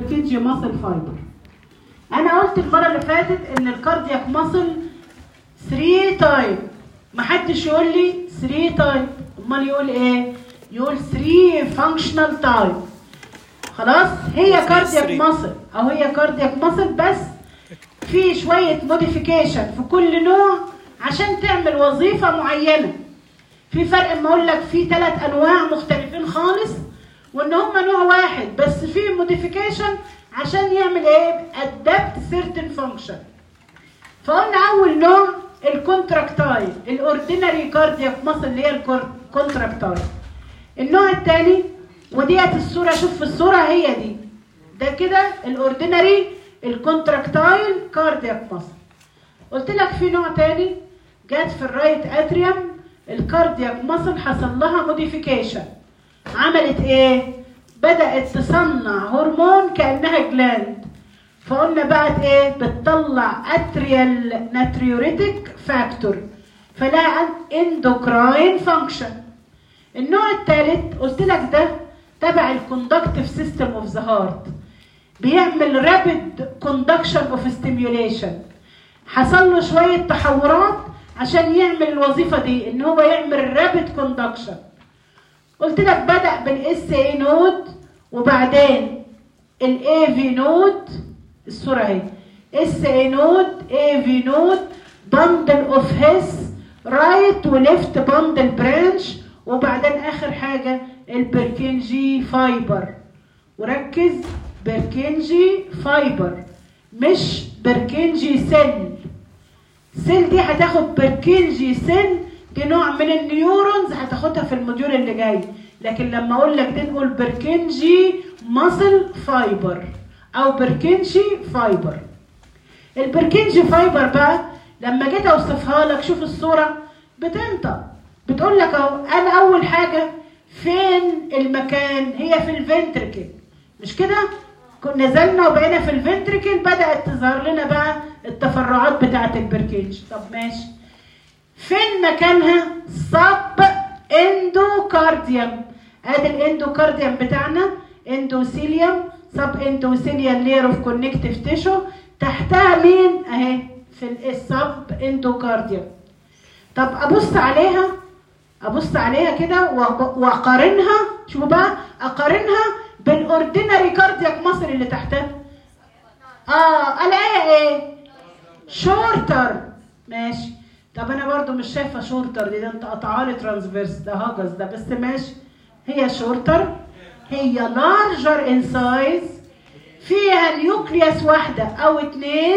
كيجي ماسل فايبر انا قلت المره اللي فاتت ان الكاردياك ماسل 3 تايب محدش يقول لي 3 تايب امال يقول ايه يقول 3 فانكشنال تايب خلاص هي كاردياك ماسل او هي كاردياك ماسل بس في شويه موديفيكيشن في كل نوع عشان تعمل وظيفه معينه في فرق اما اقول لك في ثلاث انواع مختلفين خالص وان هم نوع واحد بس في موديفيكيشن عشان يعمل ايه ادابت سيرتن فانكشن فقلنا اول نوع الكونتراكتايل الاوردينري كاردياك ماسل اللي هي الكونتراكتايل النوع الثاني وديت الصوره شوف في الصوره هي دي ده كده الاوردينري الكونتراكتايل كاردياك ماسل قلت لك في نوع تاني جت في الرايت اتريوم الكاردياك ماسل حصل لها موديفيكيشن عملت ايه بدات تصنع هرمون كانها جلاند فقلنا بقت ايه بتطلع اتريال ناتريوريتك فاكتور فلها اندوكراين فانكشن النوع الثالث قلت لك ده تبع الكوندكتيف سيستم اوف ذا هارت بيعمل رابيد كوندكشن اوف ستيميوليشن حصل له شويه تحورات عشان يعمل الوظيفه دي ان هو يعمل رابيد كوندكشن قلت لك بدا بالاس اي نود وبعدين الاي في نود الصوره اهي اس اي نود اي في نود بندل اوف هيس رايت وليفت بندل برانش وبعدين اخر حاجه البركنجي فايبر وركز بركنجي فايبر مش بركنجي سيل سيل دي هتاخد بركنجي سيل دي نوع من النيورونز هتاخدها في الموديول اللي جاي لكن لما اقول لك دي نقول بركنجي ماسل فايبر او بركنجي فايبر البركنجي فايبر بقى لما جيت اوصفها لك شوف الصوره بتنطق بتقول لك اهو انا اول حاجه فين المكان هي في الفنتركل مش كده كنا نزلنا وبقينا في الفنتركل بدات تظهر لنا بقى التفرعات بتاعه البركنج طب ماشي فين مكانها سب اندوكارديوم ادي الاندوكارديوم بتاعنا اندوثيليوم سب اندوثيليال لير اوف كونكتيف تيشو تحتها مين اهي في السب اندوكارديوم طب ابص عليها ابص عليها كده واقارنها شوفوا بقى اقارنها بالاوردينري كاردياك مصر اللي تحتها اه الاقيها ايه شورتر ماشي طب انا برضو مش شايفه شورتر دي ده انت قطعها لي ترانسفيرس ده هجس ده بس ماشي هي شورتر هي لارجر ان سايز فيها نيوكليوس واحده او اتنين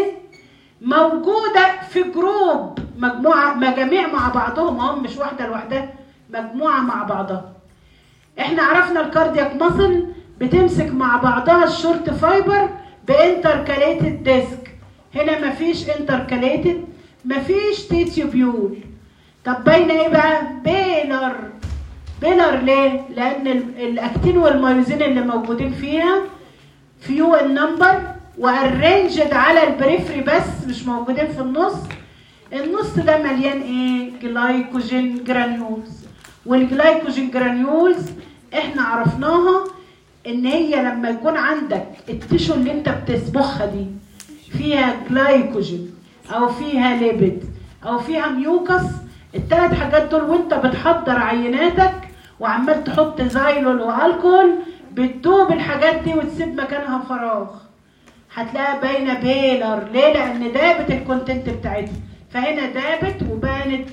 موجوده في جروب مجموعه مجاميع مع بعضهم هم مش واحده لوحدها مجموعه مع بعضها احنا عرفنا الكاردياك ماسل بتمسك مع بعضها الشورت فايبر بانتركاليتد ديسك هنا مفيش انتركاليتد مفيش تيتيوبيول طب باينه ايه بقى بيلر بيلر ليه لان الاكتين والمايوزين اللي موجودين فيها فيو النمبر وارينجد على البريفري بس مش موجودين في النص النص ده مليان ايه جلايكوجين جرانيولز والجلايكوجين جرانيولز احنا عرفناها ان هي لما يكون عندك التيشو اللي انت بتصبغها دي فيها جلايكوجين او فيها ليبيد او فيها ميوكس الثلاث حاجات دول وانت بتحضر عيناتك وعمال تحط زايلول والكول بتدوب الحاجات دي وتسيب مكانها فراغ هتلاقيها باينه بيلر ليه لان دابت الكونتنت بتاعتها فهنا دابت وبانت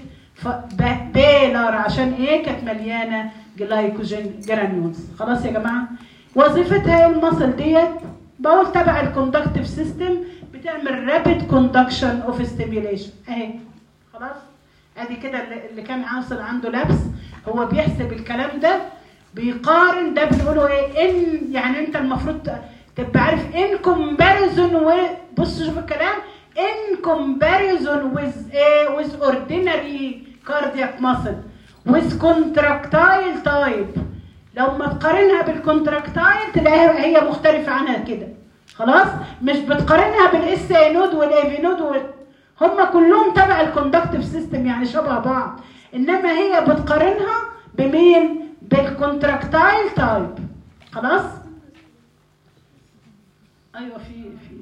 بيلر عشان ايه كانت مليانه جلايكوجين جرانيولز خلاص يا جماعه وظيفتها ايه المصل ديت بقول تبع الكوندكتيف سيستم بتعمل رابيد كوندكشن اوف ستيميوليشن اهي خلاص ادي كده اللي كان حاصل عنده لبس هو بيحسب الكلام ده بيقارن ده بنقوله ايه ان يعني انت المفروض تبقى عارف ان كومباريزون و بص شوف الكلام in comparison with a with ordinary cardiac muscle with contractile type لو ما تقارنها بالكونتراكتايل تلاقيها هي مختلفة عنها كده خلاص مش بتقارنها بالاس اي نود والاي في نود هم كلهم تبع الكوندكتيف سيستم يعني شبه بعض انما هي بتقارنها بمين بالكونتراكتايل تايب خلاص ايوه في في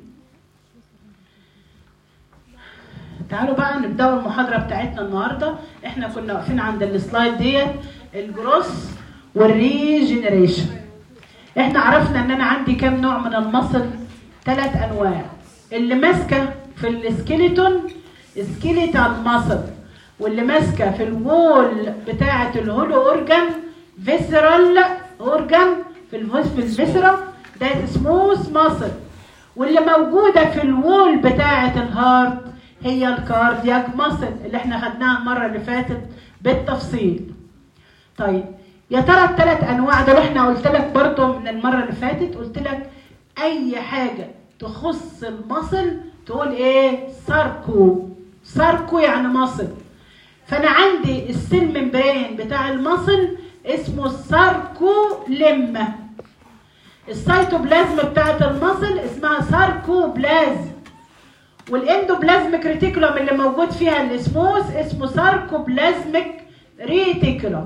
تعالوا بقى نبداوا المحاضره بتاعتنا النهارده احنا كنا واقفين عند السلايد ديت الجروس والريجنريشن احنا عرفنا ان انا عندي كام نوع من المصل ثلاث انواع اللي ماسكه في السكيلتون سكيليتال ماسل واللي ماسكه في الوول بتاعه الهولو اورجان فيسرال اورجان في الفوس في الفيسرا ده سموث ماسل واللي موجوده في الوول بتاعه الهارت هي الكاردياك ماسل اللي احنا خدناها المره اللي فاتت بالتفصيل طيب يا ترى الثلاث انواع دول احنا قلت لك برضه من المره اللي فاتت قلت لك اي حاجه تخص المصل تقول ايه ساركو ساركو يعني مصل فانا عندي السيل ممبرين بتاع المصل اسمه الساركو لمه السيتوبلازم بتاعت المصل اسمها ساركوبلازم والاندوبلازميك ريتيكولوم اللي موجود فيها الاسموس اسمه ساركوبلازميك ريتيكولوم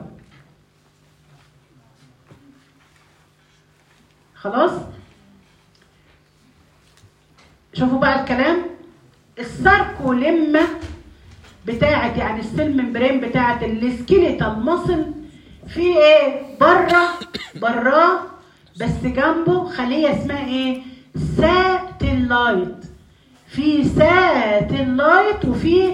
خلاص شوفوا بقى الكلام الساركوليما بتاعت يعني السيل ممبرين بتاعت السكيليتال ماسل في ايه بره براه بس جنبه خليه اسمها ايه ساتلايت في ساتلايت وفي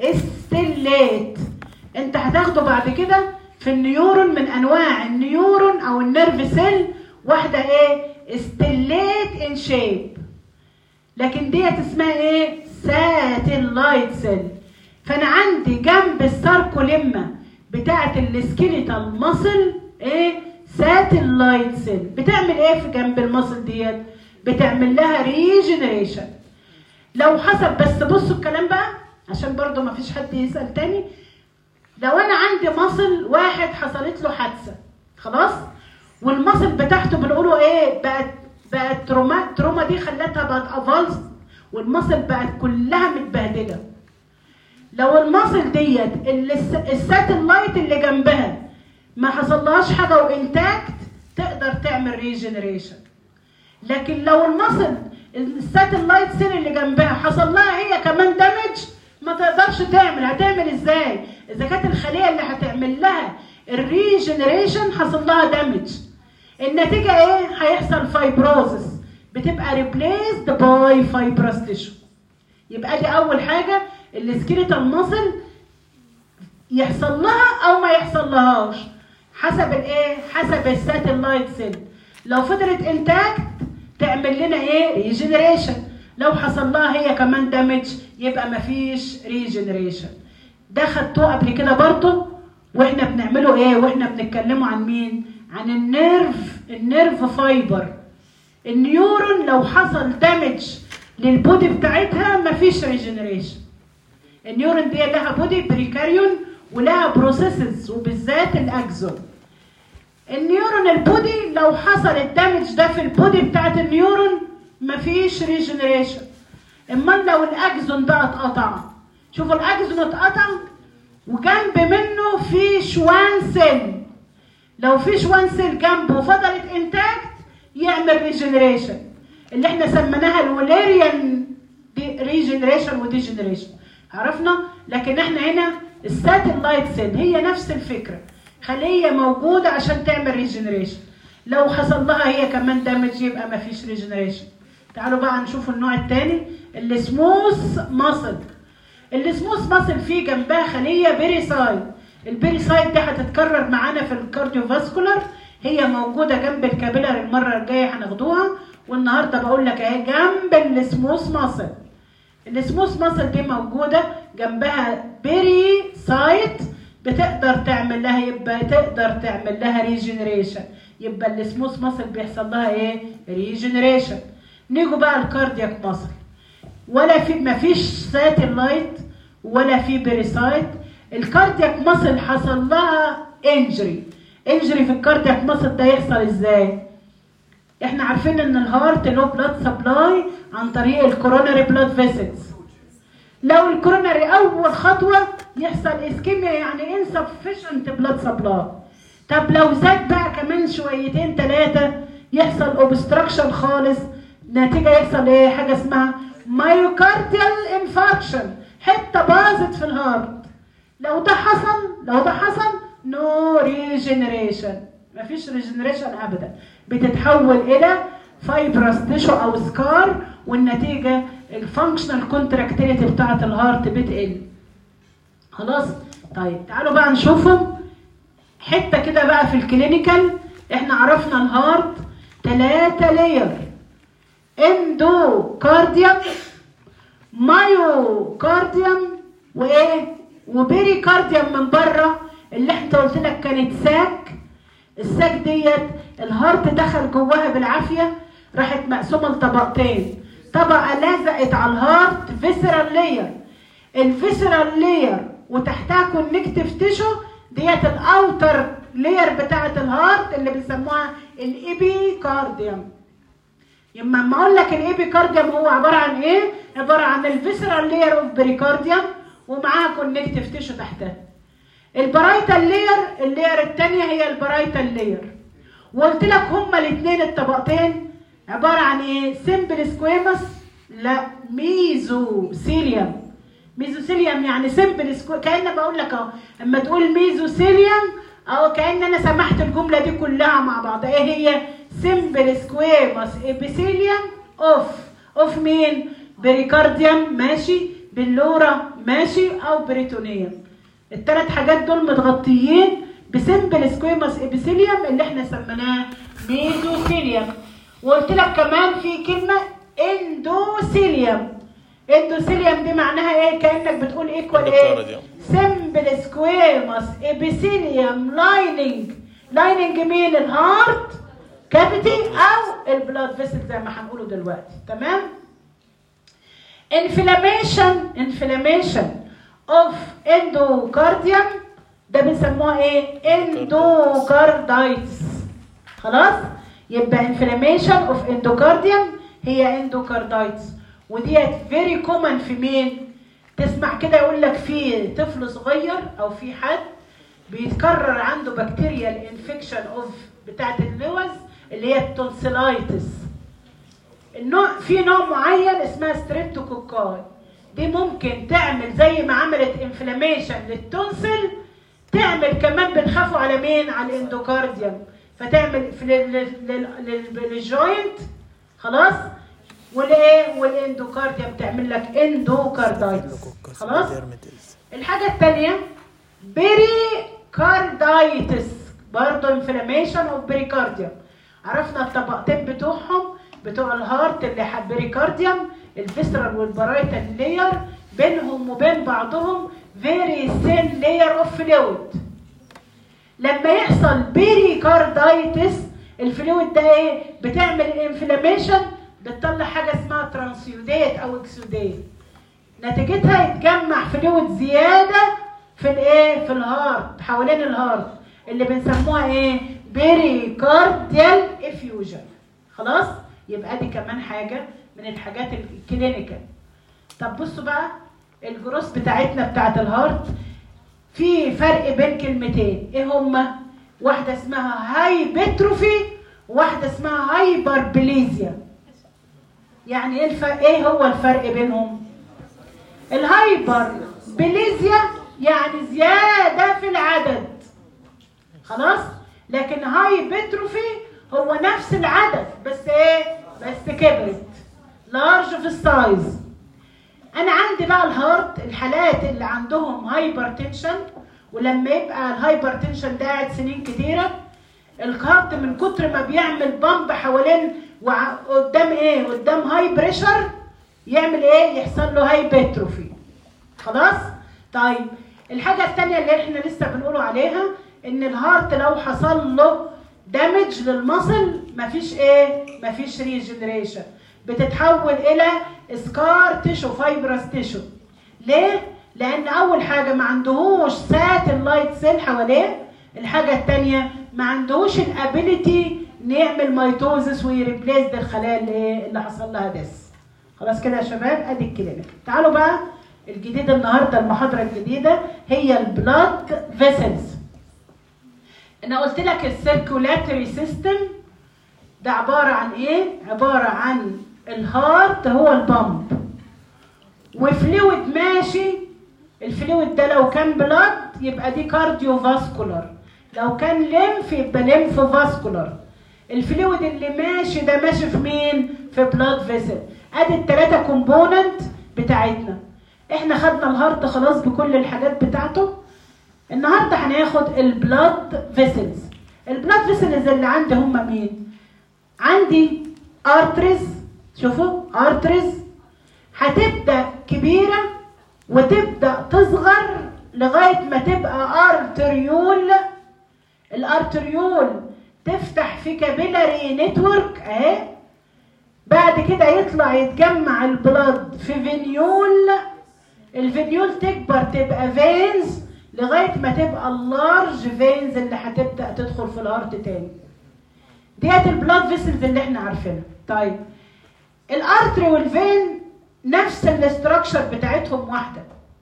استلات انت هتاخده بعد كده في النيورون من انواع النيورون او النيرف سيل واحده ايه استلات ان شيب لكن ديت اسمها ايه ساتلايت سيل فانا عندي جنب الساركوليما بتاعه السكيليتال ماسل ايه ساتلايت سيل بتعمل ايه في جنب الماسل ديت بتعمل لها ريجنريشن لو حصل بس بصوا الكلام بقى عشان برضو ما فيش حد يسال تاني لو انا عندي ماسل واحد حصلت له حادثه خلاص والماسل بتاعته بنقوله ايه بقت بقت تروما تروما دي خلتها بقت افالس والماسل بقت كلها متبهدله لو الماسل ديت الساتلايت اللي جنبها ما حصلهاش حاجه وانتاكت تقدر تعمل ريجنريشن لكن لو الماسل الساتلايت سيل اللي جنبها حصل لها هي كمان دامج ما تقدرش تعمل هتعمل ازاي اذا كانت الخليه اللي هتعمل لها الريجنريشن حصل لها دامج النتيجه ايه هيحصل فايبروزس بتبقى ريبليسد باي فايبرس تيشو يبقى دي اول حاجه السكيليتال ماسل يحصل لها او ما يحصل لهاش حسب الايه حسب الساتلايت سيل لو فضلت انتاكت تعمل لنا ايه ريجنريشن لو حصل لها هي كمان دامج يبقى مفيش ريجنريشن ده خدتوه قبل كده برضه واحنا بنعمله ايه واحنا بنتكلموا عن مين عن النيرف النيرف فايبر النيورون لو حصل دامج للبودي بتاعتها مفيش ريجنريشن النيورون دي لها بودي بريكاريون ولها بروسيسز وبالذات الاكزون النيورون البودي لو حصل الدامج ده في البودي بتاعت النيورون مفيش ريجنريشن امال لو الاكزون ده اتقطع شوفوا الاكزون اتقطع وجنب منه في شوان سيل لو في شوان سيل جنبه وفضلت انتاكت يعمل ريجنريشن اللي احنا سميناها الوليريان ريجنريشن وديجنريشن عرفنا لكن احنا هنا الساتلايت سيل هي نفس الفكره خليه موجوده عشان تعمل ريجنريشن لو حصل لها هي كمان دامج يبقى ما فيش ريجنريشن تعالوا بقى نشوف النوع الثاني السموث ماسل السموث ماسل فيه جنبها خليه بيريسايد البيريسايد دي هتتكرر معانا في الكارديوفاسكولار هي موجوده جنب الكابيلر المره الجايه هناخدوها والنهارده بقول لك اهي جنب السموث ماسل السموث ماسل دي موجوده جنبها بيري سايت بتقدر تعمل لها يبقى تقدر تعمل لها ريجنريشن يبقى السموث ماسل بيحصل لها ايه ريجنريشن نيجوا بقى الكاردياك ماسل ولا في ما فيش ساتلايت ولا في بيريسايت الكاردياك ماسل حصل لها انجري انجري في الكاردياك ماسل ده يحصل ازاي احنا عارفين ان الهارت له بلاد سبلاي عن طريق الكوروناري بلاد فيسلز لو الكوروناري اول خطوه يحصل اسكيميا يعني insufficient بلاد سبلاي طب لو زاد بقى كمان شويتين ثلاثه يحصل اوبستراكشن خالص نتيجه يحصل ايه حاجه اسمها مايوكارديال انفاركشن حته باظت في الهارت لو ده حصل لو ده حصل نو ريجنريشن مفيش ريجنريشن ابدا بتتحول الى فايبرس تيشو او سكار والنتيجه الفانكشنال كونتراكتيليتي بتاعه الهارت بتقل خلاص طيب تعالوا بقى نشوفهم حته كده بقى في الكلينيكال احنا عرفنا الهارت ثلاثة لاير اندوكارديوم مايوكارديوم وايه وبيريكارديوم من بره اللي انت قلت لك كانت ساك الساك ديت الهارت دخل جواها بالعافيه راحت مقسومه لطبقتين طبقه لزقت على الهارت فيسرال لاير الفيسرال لاير وتحتها كونكتيف تيشو ديت الاوتر لاير بتاعه الهارت اللي بيسموها الايبيكارديوم لما اما اقول لك الايبيكارديوم هو عباره عن ايه عباره عن الفيسرال لاير اوف بريكارديوم ومعاها كونكتيف تيشو تحتها البرايتال لاير اللاير الثانيه هي البرايتال لاير وقلت لك هما الاثنين الطبقتين عباره عن ايه سمبل سكويمس لا ميزوسيليوم ميزوسيليوم يعني سمبل سكو كأن بقول لك اهو اما تقول ميزوسيليوم او كأن انا سمحت الجمله دي كلها مع بعض ايه هي سمبل سكويمس ابيثيليوم اوف اوف مين بريكارديوم ماشي بلورا ماشي او بريتونيوم الثلاث حاجات دول متغطيين بسمبل سكويمس ابيثيليوم اللي احنا سميناه ميزوثيليوم وقلت لك كمان في كلمه اندوثيليوم اندوثيليوم دي معناها ايه كانك بتقول ايكوال ايه سمبل سكويمس ابيثيليوم لايننج لايننج مين الهارت كافيتي او البلاد فيسل زي ما هنقوله دلوقتي تمام انفلاميشن انفلاميشن اوف اندوكارديوم ده بنسموها ايه اندوكاردايتس خلاص يبقى انفلاميشن اوف اندوكارديوم هي اندوكاردايتس وديت فيري كومن في مين تسمع كده يقول لك في طفل صغير او في حد بيتكرر عنده بكتيريا الانفكشن اوف بتاعه اللوز اللي هي التونسيلايتس النوع في نوع معين اسمها ستريبتوكوكاي دي ممكن تعمل زي ما عملت انفلاميشن للتونسل تعمل كمان بنخافوا على مين على الاندوكارديوم فتعمل في للجوينت خلاص والايه والاندوكارديوم تعمل لك اندوكاردايتس خلاص الحاجه الثانيه بريكاردايتس برضه انفلاميشن اوف بريكارديوم عرفنا الطبقتين بتوعهم بتوع الهارت اللي بريكارديوم الفيسرال والبرايتال لاير بينهم وبين بعضهم فيري ثين لاير اوف فلويد لما يحصل بيريكاردايتس الفلويد ده ايه بتعمل انفلاميشن بتطلع حاجه اسمها ترانسيوديت او اكسوديت نتيجتها يتجمع فلويد زياده في الايه في الهارت حوالين الهارت اللي بنسموها ايه بيريكارديال افيوجن خلاص يبقى دي كمان حاجه من الحاجات الكلينيكال طب بصوا بقى الجروس بتاعتنا بتاعت الهارت في فرق بين كلمتين ايه هما واحده اسمها هايبتروفي وواحده اسمها هايبربليزيا يعني ايه الفرق ايه هو الفرق بينهم الهايبر بليزيا يعني زياده في العدد خلاص لكن هايبتروفي هو نفس العدد بس ايه بس كبرت لارج في السايز انا عندي بقى الهارت الحالات اللي عندهم هايبر تنشن ولما يبقى الهايبر تنشن ده قاعد سنين كتيره الهارت من كتر ما بيعمل بامب حوالين قدام ايه قدام هاي بريشر يعمل ايه يحصل له هايبتروفي خلاص طيب الحاجه الثانيه اللي احنا لسه بنقوله عليها ان الهارت لو حصل له دامج للمصل مفيش ايه مفيش ريجنريشن بتتحول الى سكار تيشو فايبرس تيشو ليه لان اول حاجه ما عندهوش ساتلايت سيل حواليه الحاجه الثانيه ما عندهوش الابيليتي ان يعمل ميتوزس ويريبليس الخلايا اللي ايه اللي حصل لها ديس خلاص كده يا شباب ادي الكلينيك تعالوا بقى الجديد النهارده المحاضره الجديده هي البلاد فيسلز انا قلت لك السيركولاتوري سيستم ده عباره عن ايه عباره عن الهارت هو البامب وفلويد ماشي الفلويد ده لو كان بلاد يبقى دي كارديو فاسكولار لو كان ليمف يبقى ليمف فاسكولار الفلويد اللي ماشي ده ماشي في مين في بلاد فيسل ادي الثلاثه كومبوننت بتاعتنا احنا خدنا الهارت خلاص بكل الحاجات بتاعته النهارده هناخد البلاد فيسلز البلاد فيسلز اللي عندي هم مين عندي ارتريز شوفوا ارتريز هتبدا كبيره وتبدا تصغر لغايه ما تبقى ارتريول الارتريول تفتح في كابيلاري نتورك اهي بعد كده يطلع يتجمع البلاد في فينيول الفينيول تكبر تبقى فينز لغايه ما تبقى اللارج فينز اللي هتبدا تدخل في الهارت تاني ديت البلاد فيسلز اللي احنا عارفينها طيب الارتري والفين نفس الاستراكشر بتاعتهم واحده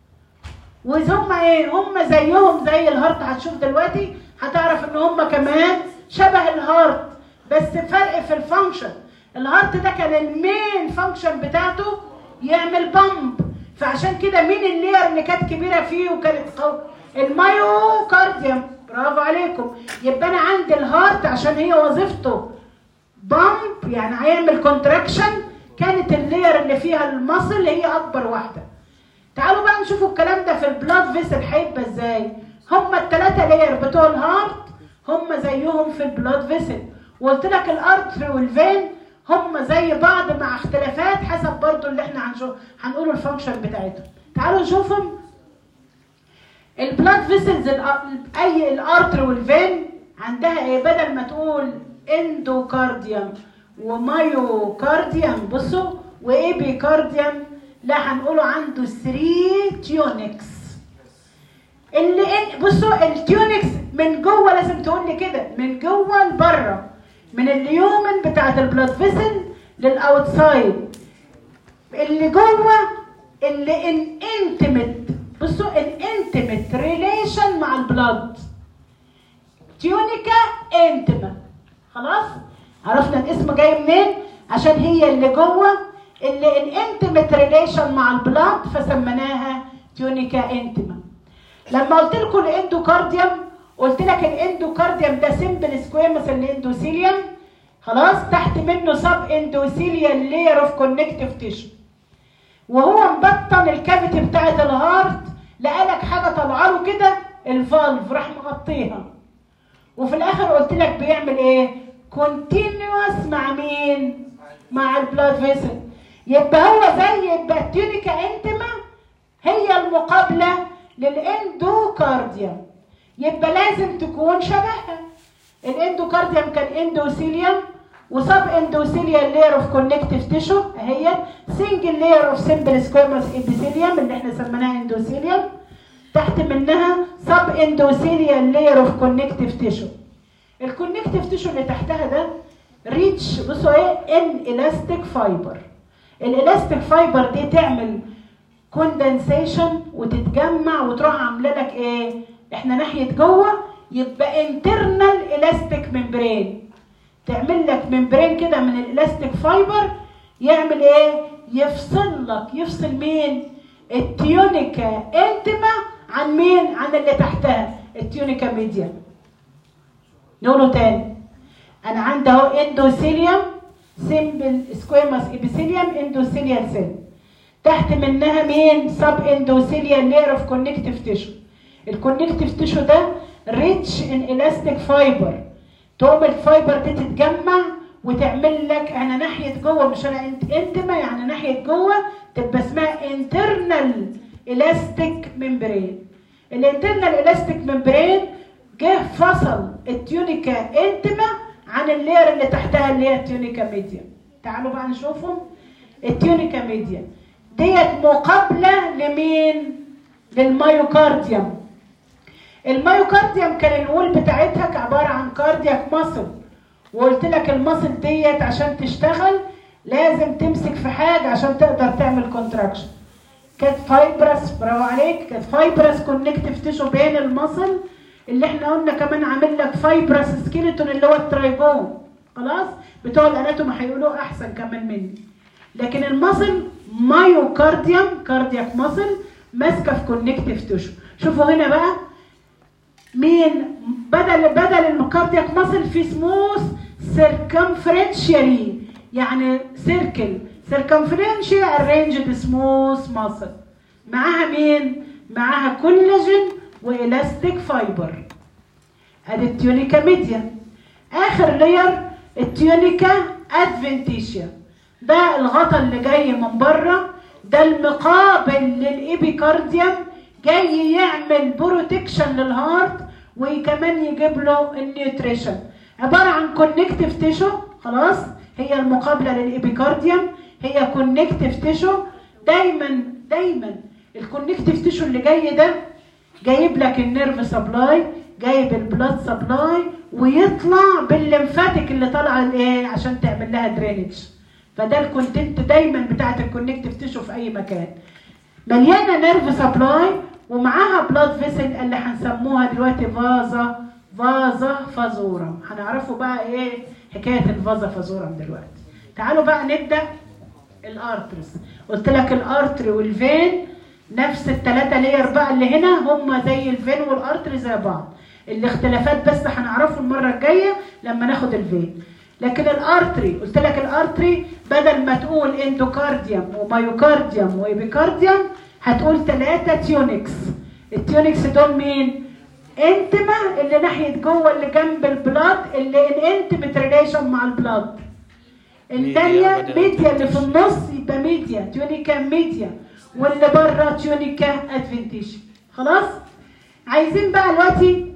وهم ايه هم زيهم زي الهارت هتشوف دلوقتي هتعرف ان هم كمان شبه الهارت بس فرق في الفانكشن الهارت ده كان المين فانكشن بتاعته يعمل بامب فعشان كده مين اللير اللي كانت كبيره فيه وكانت قوي المايوكارديوم برافو عليكم يبقى انا عندي الهارت عشان هي وظيفته بامب يعني هيعمل كونتراكشن كانت اللير اللي فيها المصل هي اكبر واحده تعالوا بقى نشوفوا الكلام ده في البلاد فيسل هيبقى ازاي هما الثلاثه لاير بتوع الهارت هما زيهم في البلاد فيسل وقلت لك الارتري والفين هما زي بعض مع اختلافات حسب برضو اللي احنا هنشوف هنقول الفانكشن بتاعتهم تعالوا نشوفهم البلاد فيسلز اي الارتري والفين عندها ايه بدل ما تقول اندوكارديوم ومايوكارديوم بصوا وايبيكارديوم لا هنقوله عنده 3 تيونكس اللي إن بصوا التيونكس من جوه لازم تقول لي كده من جوه لبره من اليومن بتاعت البلاد فيسل للاوتسايد اللي جوه اللي ان انتمت بصوا ان انتمت ريليشن مع البلاد تيونيكا انتما خلاص عرفنا الاسم جاي منين عشان هي اللي جوه اللي الانتمت ريليشن مع البلاد فسميناها تيونيكا انتما لما قلت لكم الاندوكارديوم قلت لك الاندوكارديوم ده سمبل سكويمس الاندوثيليوم خلاص تحت منه سب اندوثيليال لاير اوف كونكتيف تيشو وهو مبطن الكافيتي بتاعت الهارت لقالك حاجه طالعه له كده الفالف راح مغطيها وفي الاخر قلت لك بيعمل ايه كونتينوس مع مين مع البلاد فيسل يبقى هو زي يبقى التيونيكا انتما هي المقابله للاندوكارديوم يبقى لازم تكون شبهها الاندوكارديوم كان اندوثيليوم وسب اندوثيليال لاير اوف كونكتيف تيشو اهي سنجل لاير اوف سمبل سكويموس ابيثيليوم اللي احنا سميناها اندوثيليوم تحت منها سب اندوثيليال لاير اوف كونكتيف تيشو الكونكتيف تيشو اللي تحتها ده ريتش بصوا ايه ان الاستيك فايبر الالاستيك فايبر دي تعمل كوندنسيشن وتتجمع وتروح عامله لك ايه احنا ناحيه جوه يبقى انترنال الاستيك ممبرين تعمل لك ممبرين كده من الالاستيك فايبر يعمل ايه يفصل لك يفصل مين التيونيكا انتما عن مين عن اللي تحتها التيونيكا ميديا نقوله تاني انا عندي اهو اندوثيليوم سيمبل سكويموس ابيثيليوم اندوثيليال سيل تحت منها مين سب اندوثيليال لاير اوف كونكتيف تيشو الكونكتيف تيشو ده ريتش ان الاستيك فايبر تقوم الفايبر دي تتجمع وتعمل لك انا ناحيه جوه مش انا انت انتما يعني ناحيه جوه تبقى اسمها انترنال الاستيك ممبرين الانترنال الاستيك ممبرين جه فصل التيونيكا انتما عن اللير اللي تحتها اللي هي التيونيكا ميديا تعالوا بقى نشوفهم التيونيكا ميديا ديت مقابله لمين للمايوكارديوم المايوكارديوم كان الوول بتاعتها عباره عن كاردياك ماسل وقلت لك الماسل ديت عشان تشتغل لازم تمسك في حاجه عشان تقدر تعمل كونتراكشن كانت فايبرس برافو عليك كانت فايبرس كونكتيف تيشو بين الماسل اللي احنا قلنا كمان عامل لك فايبرس سكيلتون اللي هو الترايبون خلاص بتوع الاناتوم هيقولوه احسن كمان مني لكن المصل مايوكارديوم كاردياك مصل ماسكه في كونكتيف تيشو شوفوا هنا بقى مين بدل بدل الكاردياك ماسل في سموث سيركمفرنشيالي يعني سيركل سيركمفرنشيال ارينجد سموث ماسل معاها مين معاها كولاجين والاستيك فايبر ادي التيونيكا ميديا اخر لير التيونيكا ادفنتيشيا ده الغطا اللي جاي من بره ده المقابل للإيبيكارديوم جاي يعمل بروتكشن للهارت وكمان يجيب له النيوتريشن عبارة عن كونكتيف تيشو خلاص هي المقابلة للإيبيكارديوم هي كونكتيف تيشو دايما دايما الكونكتيف تيشو اللي جاي ده جايب لك النيرف سبلاي جايب البلاد سبلاي ويطلع بالليمفاتيك اللي طالعه الايه عشان تعمل لها درينج فده الكونتنت دايما بتاعت الكونكتيف تيشو في اي مكان مليانه نيرف سبلاي ومعاها بلاد فيسل اللي هنسموها دلوقتي فازا فازا فازورم هنعرفوا بقى ايه حكايه الفازا فازورم دلوقتي تعالوا بقى نبدا الارترز قلت لك الارتري والفين نفس الثلاثه لير بقى اللي هنا هم زي الفين والارتري زي بعض الاختلافات بس هنعرفه المره الجايه لما ناخد الفين لكن الارتري قلت لك الارتري بدل ما تقول اندوكارديوم ومايوكارديوم وايبيكارديوم هتقول ثلاثه تيونكس التيونكس دول مين انتما اللي ناحيه جوه اللي جنب البلاد اللي الانتمت ريليشن مع البلاد الثانيه بدل ميديا اللي في النص يبقى ميديا تيونيكا ميديا واللي بره تيونيكا ادفنتيشن خلاص عايزين بقى دلوقتي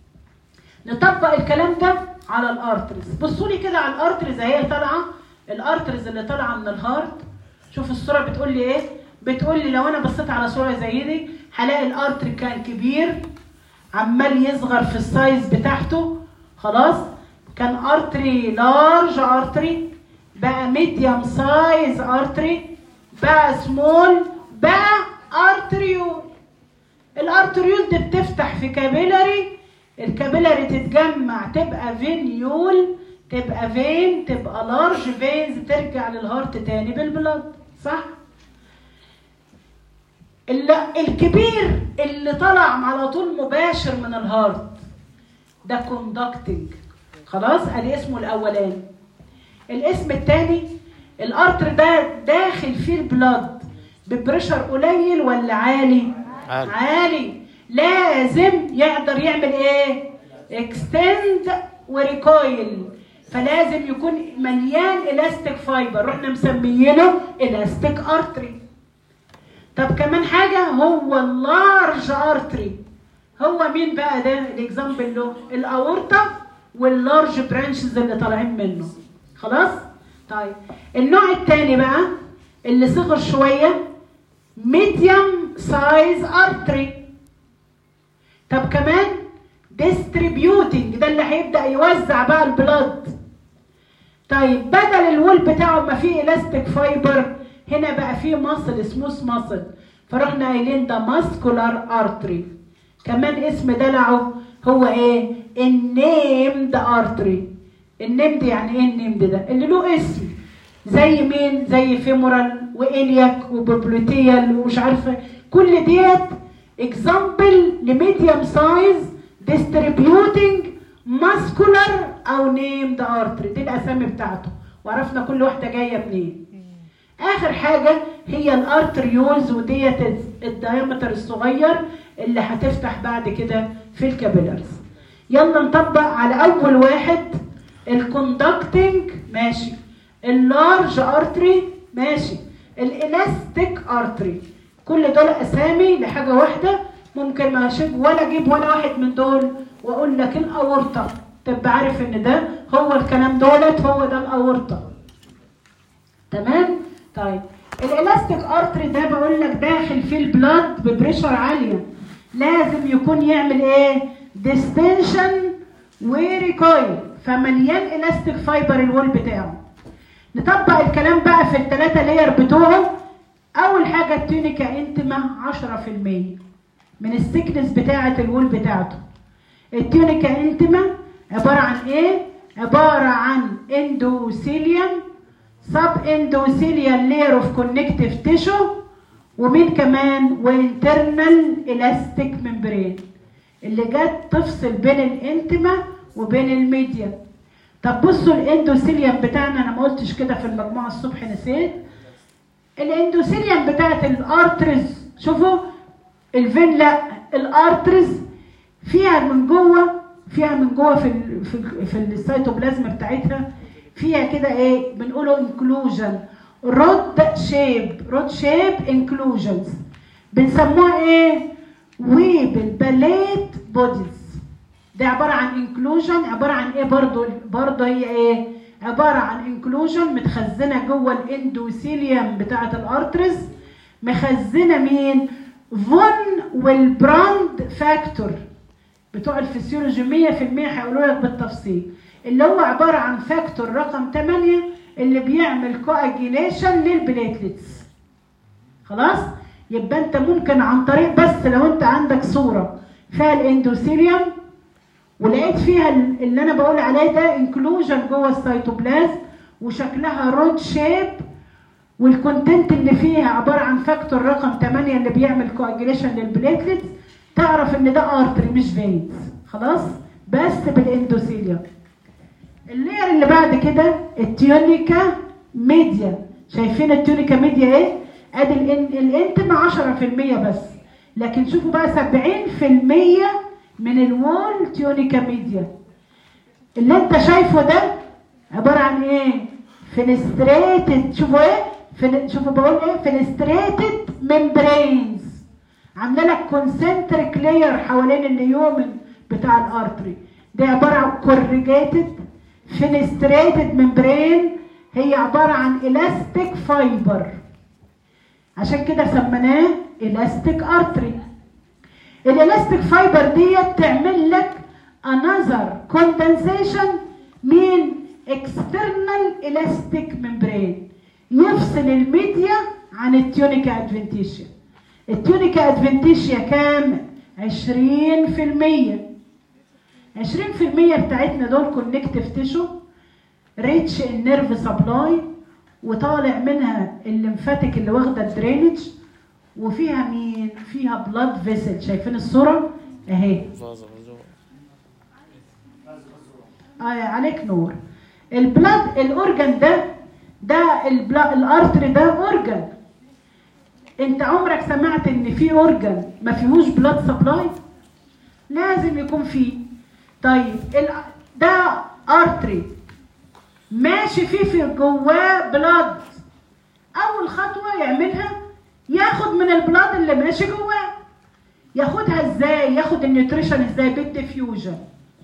نطبق الكلام ده على الارترز بصوا لي كده على الارترز اهي طالعه الارترز اللي طالعه من الهارت شوف الصوره بتقول لي ايه بتقول لي لو انا بصيت على صوره زي دي هلاقي الارتري كان كبير عمال يصغر في السايز بتاعته خلاص كان ارتري لارج ارتري بقى ميديوم سايز ارتري بقى سمول بقى ارتريول الارتريول دي بتفتح في كابيلاري الكابيلاري تتجمع تبقى فينيول تبقى فين تبقى لارج فينز ترجع للهارت تاني بالبلد صح ال- الكبير اللي طلع على طول مباشر من الهارت ده كوندكتنج خلاص ادي اسمه الاولاني الاسم الثاني الارتر ده داخل فيه البلد ببريشر قليل ولا عالي عالي. عالي لازم يقدر يعمل ايه اكستند وريكويل فلازم يكون مليان الاستيك فايبر رحنا مسميينه الاستيك ارتري طب كمان حاجه هو اللارج ارتري هو مين بقى ده الاكزامبل له الاورطه واللارج برانشز اللي طالعين منه خلاص طيب النوع الثاني بقى اللي صغر شويه ميديوم سايز ارتري طب كمان ديستريبيوتنج ده اللي هيبدا يوزع بقى البلاد طيب بدل الوول بتاعه ما فيه الاستيك فايبر هنا بقى فيه ماسل سموث ماسل فرحنا قايلين ده ماسكولار ارتري كمان اسم دلعه هو ايه النيمد ارتري النيمد يعني ايه النيمد ده اللي له اسم زي مين زي فيمورال والياك وبوبلوتيال ومش عارفه كل ديت اكزامبل لميديوم سايز ديستريبيوتنج ماسكولار او نيمد ارتري دي الاسامي بتاعته وعرفنا كل واحده جايه منين اخر حاجه هي الارتريولز وديت الدايمتر الصغير اللي هتفتح بعد كده في الكابيلارز يلا نطبق على اول واحد الكوندكتنج ماشي اللارج ارتري ماشي الالاستيك ارتري كل دول اسامي لحاجه واحده ممكن ما اشيب ولا اجيب ولا واحد من دول واقول لك الاورطه تبقى عارف ان ده هو الكلام دولت هو ده الاورطه تمام طيب الالاستيك ارتري ده بقول لك داخل فيه البلاد ببريشر عاليه لازم يكون يعمل ايه ديستنشن وريكويل فمليان الاستيك فايبر الوول بتاعه نطبق الكلام بقى في الثلاثه لاير بتوعه اول حاجه التونيكا انتما 10% من السكنس بتاعه الوول بتاعته التونيكا انتما عباره عن ايه عباره عن اندوثيليوم سب اندوثيليال لاير اوف كونكتيف تيشو ومين كمان وانترنال الاستيك ممبرين اللي جت تفصل بين الانتما وبين الميديا طب بصوا الاندوثيليوم بتاعنا انا ما قلتش كده في المجموعه الصبح نسيت الاندوثيليوم بتاعت الارترز شوفوا الفين لا الارترز فيها من جوه فيها من جوه في ال في, ال في السيتوبلازم بتاعتها فيها كده ايه بنقوله انكلوجن رود شيب رود شيب انكلوجنز بنسموها ايه ويبل باليت بوديز ده عباره عن انكلوجن عباره عن ايه برضو برضو هي ايه عباره عن انكلوجن متخزنه جوه الاندوثيليوم بتاعه الارترز مخزنه مين فون والبراند فاكتور بتوع الفسيولوجي 100% هيقولوا لك بالتفصيل اللي هو عباره عن فاكتور رقم 8 اللي بيعمل كواجيليشن للبليتلتس خلاص يبقى انت ممكن عن طريق بس لو انت عندك صوره فيها الاندوثيليوم ولقيت فيها اللي انا بقول عليه ده انكلوجن جوه السيتوبلازم وشكلها رود شيب والكونتنت اللي فيها عباره عن فاكتور رقم 8 اللي بيعمل كواجيليشن للبليتلتس تعرف ان ده ارتري مش فينز خلاص بس بالاندوثيليوم اللاير اللي بعد كده التيونيكا ميديا شايفين التيونيكا ميديا ايه ادي الانتما 10% بس لكن شوفوا بقى 70% من الوول تيونيكا ميديا اللي انت شايفه ده عباره عن ايه فينستريتد شوفوا ايه فين شوفوا بقول ايه فينستريتد ممبرينز عامله لك كونسنتريك لاير حوالين النيومن بتاع الارتري دي عباره عن كورجيتد فينستريتد ممبرين هي عباره عن الاستيك فايبر عشان كده سميناه الاستيك ارتري الالاستيك فايبر ديت تعمل لك another condensation من external elastic membrane يفصل الميديا عن التيونيكا ادفنتيشيا التيونيكا ادفنتيشيا كام 20% 20% بتاعتنا دول كونكتيف تيشو ريتش النيرف سبلاي وطالع منها الليمفاتيك اللي واخده الدرينج وفيها مين فيها بلاد فيسل شايفين الصوره اهي آه عليك نور البلاد الاورجن ده ده البلا... الارتري ده اورجن انت عمرك سمعت ان في اورجن ما فيهوش بلاد سبلاي لازم يكون فيه طيب ال... ده ارتري ماشي فيه في جواه بلاد اول خطوه يعملها ياخد من البلاد اللي ماشي جواه ياخدها ازاي ياخد النيوتريشن ازاي بالديفيوجن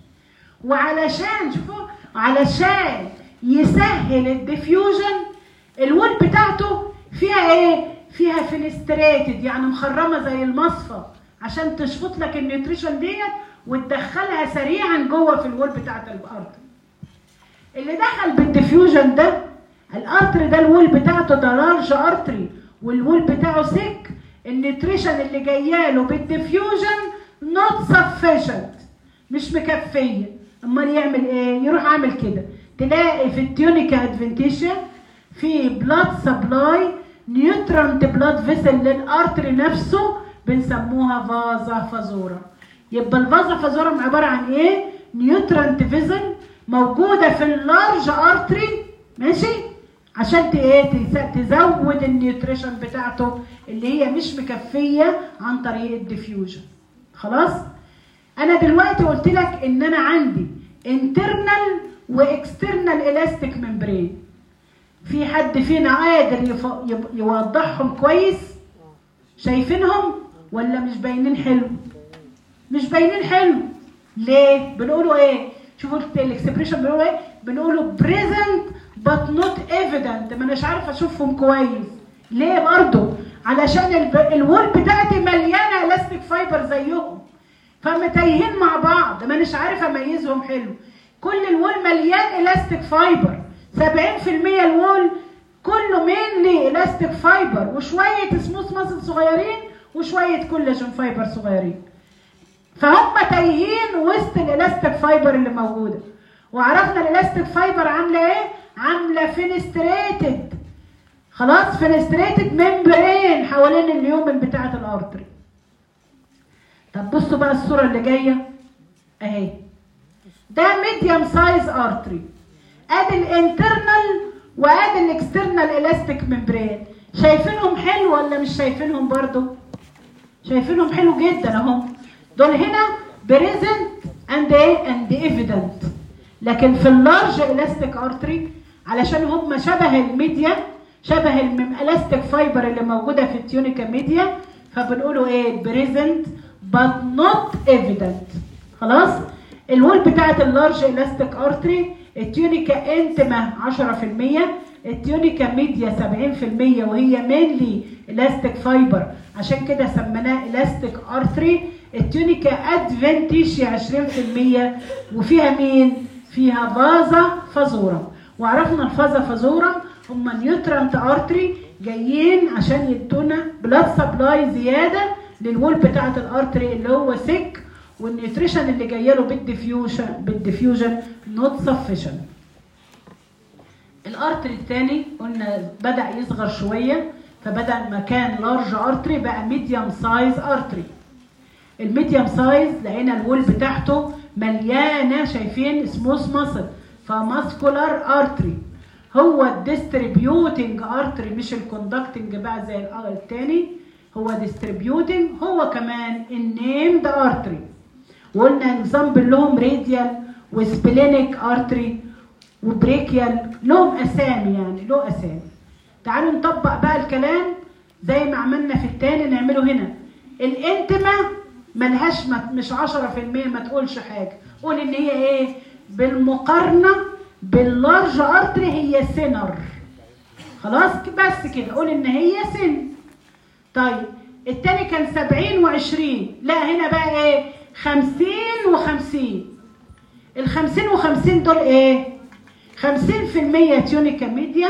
وعلشان شوفوا علشان يسهل الديفيوجن الوول بتاعته فيها ايه فيها فينستريتد يعني مخرمه زي المصفى عشان تشفط لك النيوتريشن ديت وتدخلها سريعا جوه في الوول بتاعت الارض اللي دخل بالديفيوجن ده الارتري ده الوول بتاعته ده لارج ارتري والوول بتاعه سك النيوتريشن اللي جاياله بالديفيوجن نوت سفيشنت مش مكفيه امال يعمل ايه يروح عامل كده تلاقي في التيونيكا ادفنتيشن في بلاد سبلاي نيوترانت بلاد فيسل للارتري نفسه بنسموها فازا فازورا يبقى الفازا فازورا عباره عن ايه نيوترانت فيسل موجوده في اللارج ارتري ماشي عشان ايه تزود النيوتريشن بتاعته اللي هي مش مكفيه عن طريق الديفيوجن خلاص انا دلوقتي قلت لك ان انا عندي internal واكسترنال الاستيك ممبرين في حد فينا قادر يوضحهم كويس شايفينهم ولا مش باينين حلو مش باينين حلو ليه بنقولوا ايه شوفوا الاكسبريشن بنقولوا ايه بنقولوا present but not evident ما اناش عارفه اشوفهم كويس ليه برضه علشان الوول بتاعتي مليانه الاستيك فايبر زيهم فمتايهين مع بعض ما اناش عارفه اميزهم حلو كل الوول مليان الاستيك فايبر 70% الوول كله مينلي الاستيك فايبر وشويه سموث ماسل صغيرين وشويه كولاجين فايبر صغيرين فهم تايهين وسط الالاستيك فايبر اللي موجوده وعرفنا الالاستيك فايبر عامله ايه عامله فينستريتد خلاص فينستريتد ممبرين حوالين اليومن بتاعه الارتري طب بصوا بقى الصوره اللي جايه اهي ده ميديوم سايز ارتري ادي الانترنال وادي الاكسترنال الاستيك ممبرين شايفينهم حلو ولا مش شايفينهم برضو شايفينهم حلو جدا اهو دول هنا بريزنت اند ايه اند ايفيدنت لكن في اللارج الاستيك ارتري علشان هم شبه الميديا شبه الاستيك فايبر اللي موجوده في التيونيكا ميديا فبنقولوا ايه بريزنت but not evident خلاص الوول بتاعت اللارج الاستيك ارتري التيونيكا انتما 10% التيونيكا ميديا 70% وهي مينلي الاستيك فايبر عشان كده سميناه الاستيك ارتري التيونيكا ادفنتيشيا 20% وفيها مين؟ فيها فازا فازورا وعرفنا الفازا فازورا هم نيوترانت ارتري جايين عشان يدونا بلاد سبلاي زياده للوول بتاعه الارتري اللي هو سيك والنيوتريشن اللي جايه له بالديفيوجن بالديفيوجن نوت سفيشنت الارتري الثاني قلنا بدا يصغر شويه فبدا مكان لارج ارتري بقى ميديوم سايز ارتري الميديوم سايز لقينا الوول بتاعته مليانه شايفين سموث ماسل فماسكولار ارتري هو الديستريبيوتنج ارتري مش الكوندكتنج بقى زي الثاني هو ديستريبيوتنج هو كمان النيمد ارتري وقلنا اكزامبل لهم راديال وسبلينيك ارتري وبريكيال لهم اسامي يعني له اسامي تعالوا نطبق بقى الكلام زي ما عملنا في التاني نعمله هنا الانتما ملهاش مش 10% ما تقولش حاجه قول ان هي ايه بالمقارنه باللارج ارتري هي سينر خلاص بس كده قول ان هي سن طيب التاني كان 70 و20 لا هنا بقى ايه 50 و50 ال 50 و50 دول ايه 50% تيونيكا ميديا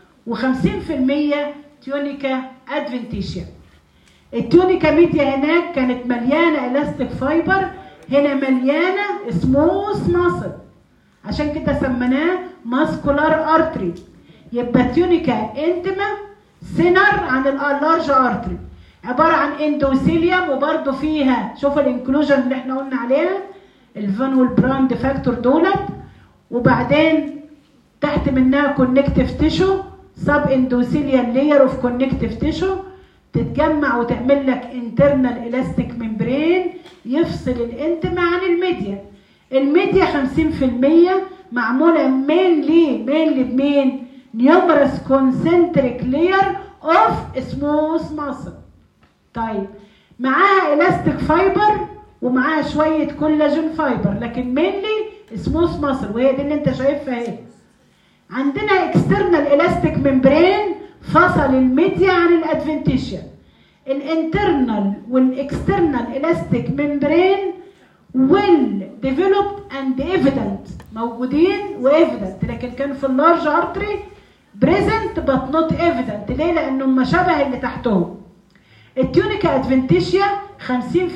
و50% تيونيكا ادفنتيشيا التونيكا ميديا هناك كانت مليانه الاستيك فايبر هنا مليانه سموث ماسل عشان كده سميناه ماسكولار ارتري يبقى التونيكا انتما سينر عن اللارج ارتري عباره عن اندوثيليوم وبرده فيها شوف الانكلوجن اللي احنا قلنا عليها الفان والبراند فاكتور دولت وبعدين تحت منها كونكتيف تيشو سب اندوثيليال لاير اوف كونكتيف تيشو تتجمع وتعمل لك انترنال الاستيك ممبرين يفصل الانتما عن الميديا الميديا 50% معموله مينلي مينلي بمين نيومرس كونسنتريك لاير اوف سموث ماسل طيب معاها الاستيك فايبر ومعاها شويه كولاجين فايبر لكن مينلي سموث ماسل وهي دي اللي انت شايفها اهي عندنا اكسترنال الاستيك ممبرين فصل الميديا عن الادفنتيشيا الانترنال والاكسترنال الاستيك ممبرين ويل ديفلوب اند ايفيدنت موجودين وايفيدنت لكن كان في اللارج ارتري بريزنت بات نوت ايفيدنت ليه لانه هم شبه اللي تحتهم التيونيكا ادفنتيشيا 50%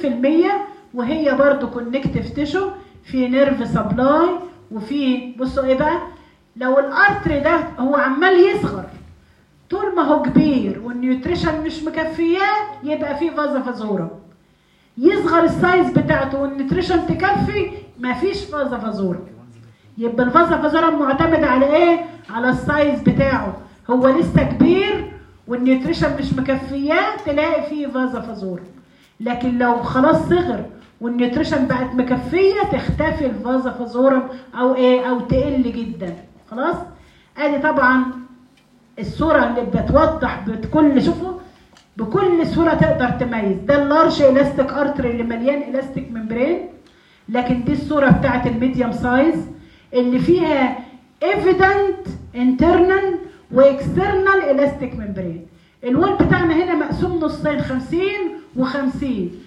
وهي برضو كونكتيف تيشو في نيرف سبلاي وفي بصوا ايه بقى لو الارتري ده هو عمال يصغر طول ما هو كبير والنيوتريشن مش مكفياه يبقى فيه فازا فازورا يصغر السايز بتاعته والنيوتريشن تكفي مفيش فازا فازورا يبقى الفازا فازورا معتمد على ايه على السايز بتاعه هو لسه كبير والنيوتريشن مش مكفياه تلاقي فيه فازا فازورا لكن لو خلاص صغر والنيوتريشن بقت مكفيه تختفي الفازا فازورا او ايه او تقل جدا خلاص ادي طبعا الصوره اللي بتوضح بكل شوفوا بكل صوره تقدر تميز ده اللارج الاستيك ارتري اللي مليان الاستيك ممبرين لكن دي الصوره بتاعت الميديوم سايز اللي فيها ايفيدنت انترنال واكسترنال الاستيك ممبرين الوول بتاعنا هنا مقسوم نصين 50 و50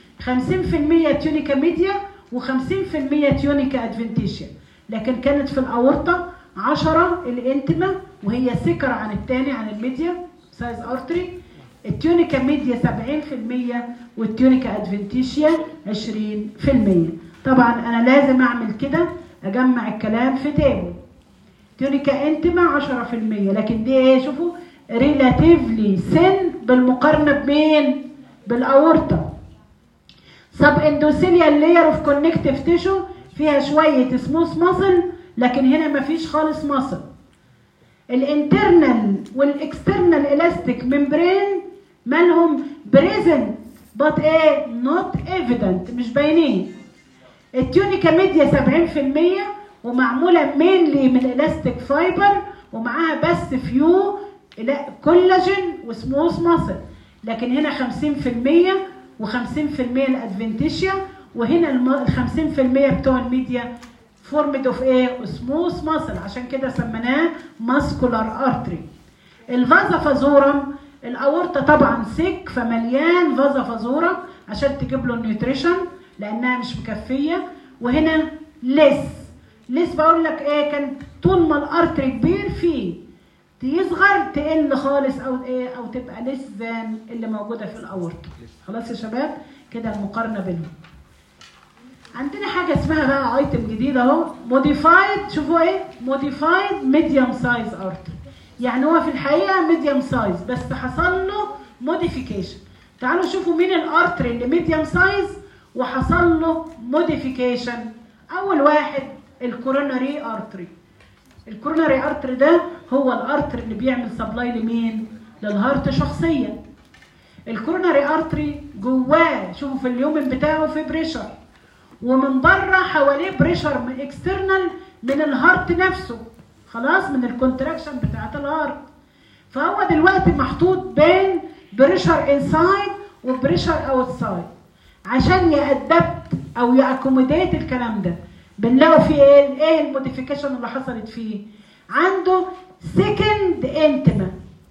50% تيونيكا ميديا و50% تيونيكا ادفنتيشيا لكن كانت في الاورطه 10 الانتما وهي سكر عن الثاني عن الميديا سايز ارتري التيونيكا ميديا 70% والتيونيكا ادفنتيشيا 20% طبعا انا لازم اعمل كده اجمع الكلام في تابل تيونيكا انتما 10% لكن دي ايه شوفوا ريلاتيفلي سن بالمقارنه بمين بالاورطه سب اندوثيليال لاير اوف كونكتيف تيشو فيها شويه سموث ماسل لكن هنا مفيش خالص ماسل الانترنال والاكسترنال الاستيك ممبرين مالهم بريزنت بات ايه نوت ايفيدنت مش باينين التيونيكا ميديا 70% ومعموله مينلي من الاستيك فايبر ومعاها بس فيو كولاجين وسموث ماسل لكن هنا 50% و50% الادفنتيشيا وهنا ال 50% بتوع الميديا فورمد اوف ايه سموث ماسل عشان كده سميناه ماسكولار ارتري الفازا فازورم الاورطه طبعا سك فمليان فازا فازورم عشان تجيب له النيوتريشن لانها مش مكفيه وهنا ليس ليس بقول لك ايه كان طول ما الارتري كبير فيه يصغر تقل خالص او ايه او تبقى ليس ذان اللي موجوده في الاورطه خلاص يا شباب كده المقارنه بينهم عندنا حاجه اسمها بقى ايتم جديد اهو موديفايد شوفوا ايه موديفايد ميديوم سايز ارتري يعني هو في الحقيقه ميديوم سايز بس حصل له موديفيكيشن تعالوا شوفوا مين الارتري اللي ميديوم سايز وحصل له موديفيكيشن اول واحد الكوروناري ارتري الكوروناري ارتري ده هو الارتري اللي بيعمل سبلاي لمين للهارت شخصيا الكوروناري ارتري جواه شوفوا في اليومن بتاعه في بريشر ومن بره حواليه بريشر من اكسترنال من الهارت نفسه خلاص من الكونتراكشن بتاعت الهارت فهو دلوقتي محطوط بين بريشر انسايد وبريشر اوتسايد عشان يأدبت او يأكوموديت الكلام ده بنلاقوا فيه ايه ايه الموديفيكيشن اللي حصلت فيه عنده سكند انتما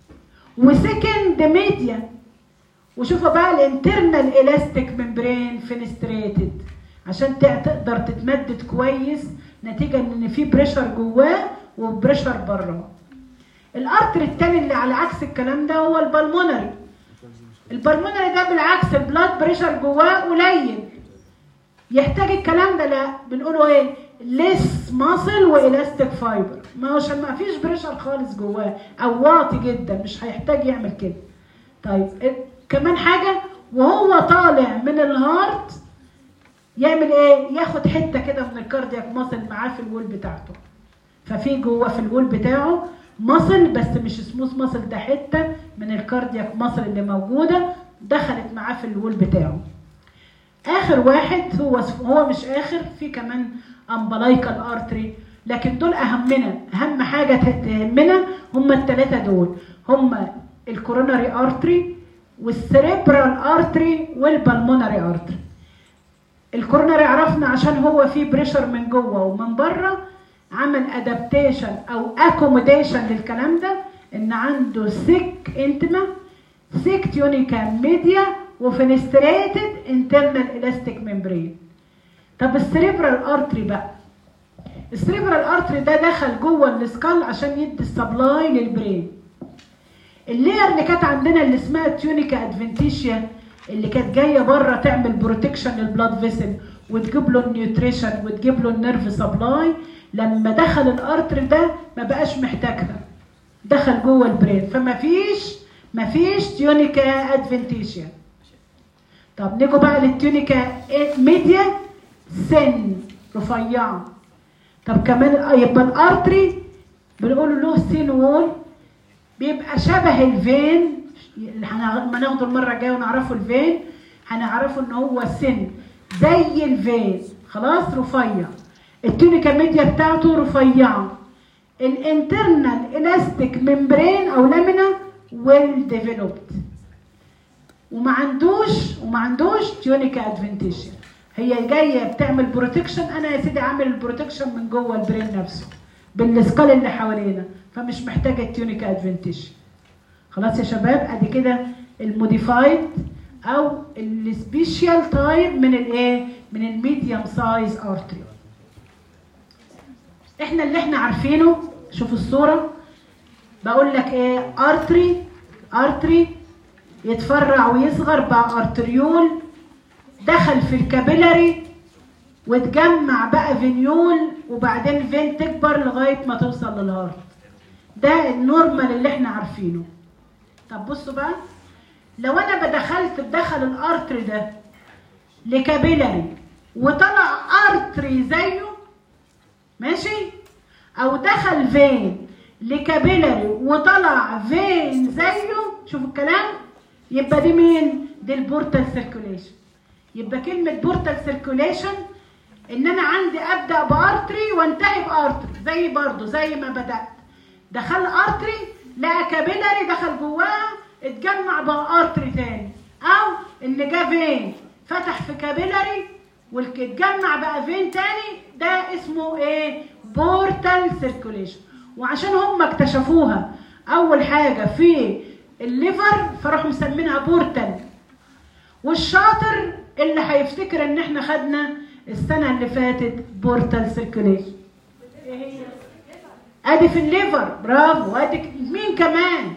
وسكند ميديا وشوفوا بقى الانترنال الاستيك ممبرين فينستريتد عشان تقدر تتمدد كويس نتيجه ان في بريشر جواه وبريشر بره الارتر التاني اللي على عكس الكلام ده هو البلمونري البلمونري ده بالعكس البلاد بريشر جواه قليل يحتاج الكلام ده لا بنقوله ايه ليس ماسل والاستيك فايبر ما هوش ما فيش بريشر خالص جواه او واطي جدا مش هيحتاج يعمل كده طيب كمان حاجه وهو طالع من الهارت يعمل ايه ياخد حته كده من الكاردياك ماسل معاه في الوول بتاعته ففي جوه في الوول بتاعه ماسل بس مش سموث ماسل ده حته من الكاردياك ماسل اللي موجوده دخلت معاه في الوول بتاعه اخر واحد هو هو مش اخر في كمان امبلايكال ارتري لكن دول اهمنا اهم حاجه تهمنا هم الثلاثه دول هم الكوروناري ارتري والسريبرال ارتري والبلمونري ارتري الكوروناري عرفنا عشان هو فيه بريشر من جوه ومن بره عمل ادابتيشن او اكوموديشن للكلام ده ان عنده سيك انتما سيك تيونيكا ميديا وفينستريتد انترنال الاستيك ممبرين طب السريبرال ارتري بقى السريبرال ارتري ده دخل جوه السكال عشان يدي السبلاي للبرين اللير اللي كانت عندنا اللي اسمها تيونيكا ادفنتيشيا اللي كانت جايه بره تعمل بروتكشن للبلاد فيسل وتجيب له النيوتريشن وتجيب له النيرف سبلاي لما دخل الارتري ده ما بقاش محتاجها دخل جوه البرين فما فيش ما فيش تيونيكا ادفنتيشيا طب نيجوا بقى للتيونيكا ميديا سن رفيعه طب كمان يبقى الارتري بنقول له سين وول بيبقى شبه الفين لما ناخده المره الجايه ونعرفه الفين هنعرفه ان هو سن زي الفين خلاص رفيع التونيكا ميديا بتاعته رفيعه الانترنال الاستيك ممبرين او لامينا ويل ديفلوبد وما عندوش وما عندوش تيونيكا ادفنتيشن هي جايه بتعمل بروتكشن انا يا سيدي عامل البروتكشن من جوه البرين نفسه بالسكال اللي حوالينا فمش محتاجه التيونيكا ادفنتيشن خلاص يا شباب ادي كده الموديفايد او السبيشال تايب من الايه من الميديوم سايز ارتري احنا اللي احنا عارفينه شوفوا الصوره بقول لك ايه ارتري ارتري يتفرع ويصغر بقى ارتريول دخل في الكابيلاري واتجمع بقى فينيول وبعدين الفين تكبر لغايه ما توصل للهارت ده النورمال اللي احنا عارفينه طب بصوا بقى لو انا بدخلت بدخل الارتري ده لكابيلاري وطلع ارتري زيه ماشي او دخل فين لكابيلاري وطلع فين زيه شوفوا الكلام يبقى دي مين دي البورتال سيركوليشن يبقى كلمه بورتال سيركوليشن ان انا عندي ابدا بارتري وانتهي بارتري زي برضو زي ما بدات دخل ارتري لقى كابيلاري دخل جواها اتجمع بقى ارتري تاني او ان جه فين فتح في كابيلاري واتجمع بقى فين تاني ده اسمه ايه بورتال سيركوليشن وعشان هم اكتشفوها اول حاجه في الليفر فراحوا مسمينها بورتال والشاطر اللي هيفتكر ان احنا خدنا السنه اللي فاتت بورتال سيركوليشن ادي في الليفر برافو ادي مين كمان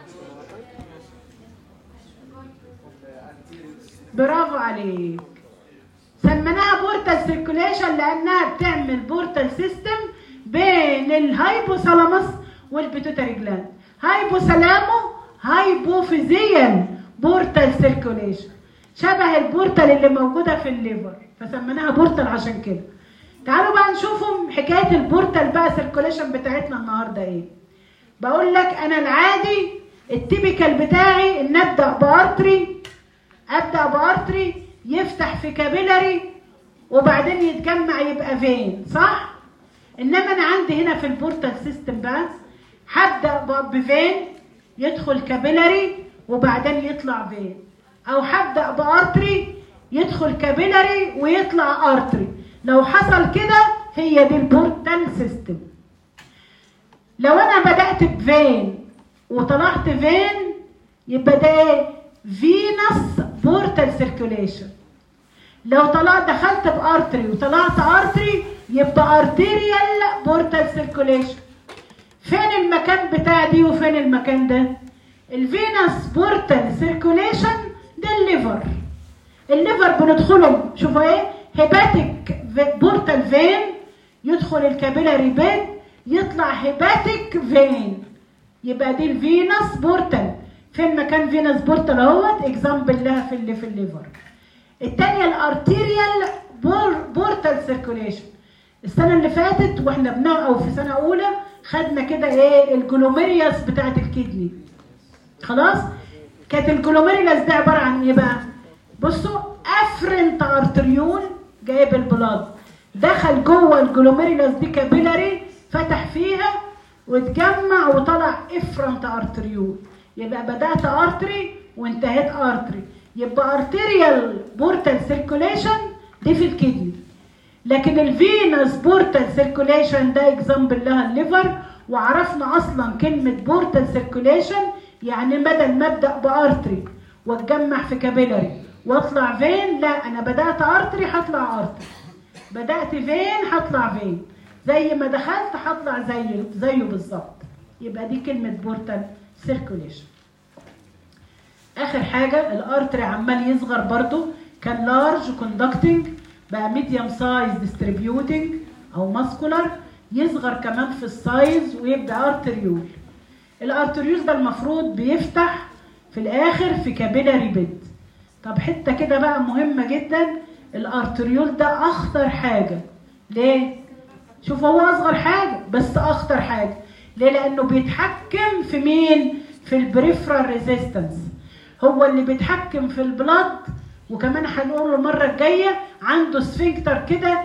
برافو عليك سميناها بورتال سيركوليشن لانها بتعمل بورتال سيستم بين الهايبوثالاموس والبيتوتري جلاند هايبوثالامو هايبوفيزيال بورتال سيركوليشن شبه البورتال اللي موجوده في الليفر فسميناها بورتال عشان كده تعالوا بقى نشوفهم حكايه البورتال بقى سيركوليشن بتاعتنا النهارده ايه بقول لك انا العادي التيبيكال بتاعي ان ابدا بارتري ابدا بارتري يفتح في كابيلاري وبعدين يتجمع يبقى فين صح انما انا عندي هنا في البورتال سيستم بقى هبدا بفين يدخل كابيلاري وبعدين يطلع فين او هبدا بارتري يدخل كابيلاري ويطلع ارتري لو حصل كده هي دي البورتال سيستم لو انا بدات بفين وطلعت فين يبقى ده ايه فينس بورتال سيركوليشن لو طلعت دخلت بارتري وطلعت ارتري يبقى ارتيريال بورتال سيركوليشن فين المكان بتاع دي وفين المكان ده الفينس بورتال سيركوليشن ده الليفر الليفر بندخله شوفوا ايه هيباتيك بورتال فين يدخل الكابيلاري بيد يطلع هيباتيك فين يبقى دي الفينس بورتال فين مكان فينس بورتال اهوت اكزامبل لها في اللي في الليفر الثانيه الارتيريال بور بورتال سيركوليشن السنه اللي فاتت واحنا بنا او في سنه اولى خدنا كده ايه الجلوميريوس بتاعت الكدني خلاص كانت الجلوميريوس دي عباره عن ايه بقى بصوا افرنت ارتريول جايب البلاد دخل جوه الجلوميريوس دي كابيلاري فتح فيها واتجمع وطلع افرنت ارتريول يبقى بدات ارتري وانتهيت ارتري يبقى ارتريال بورتال سيركوليشن دي في الكدني لكن الفينس بورتال سيركوليشن ده اكزامبل لها الليفر وعرفنا اصلا كلمه بورتال سيركوليشن يعني بدل ما ابدا بارتري واتجمع في كابيلاري واطلع فين لا انا بدات ارتري هطلع ارتري بدات فين هطلع فين زي ما دخلت هطلع زي زيه بالظبط يبقى دي كلمه بورتال سيركوليشن اخر حاجه الارتري عمال يصغر برضو كان لارج كوندكتنج بقى ميديوم سايز ديستريبيوتنج او ماسكولار يصغر كمان في السايز ويبقى ارتريول الارتريول ده المفروض بيفتح في الاخر في كابيلاري بيد طب حته كده بقى مهمه جدا الارتريول ده اخطر حاجه ليه شوف هو اصغر حاجه بس اخطر حاجه ليه لانه بيتحكم في مين في البريفرال ريزيستنس هو اللي بيتحكم في البلاد وكمان هنقول المره الجايه عنده سفنكتر كده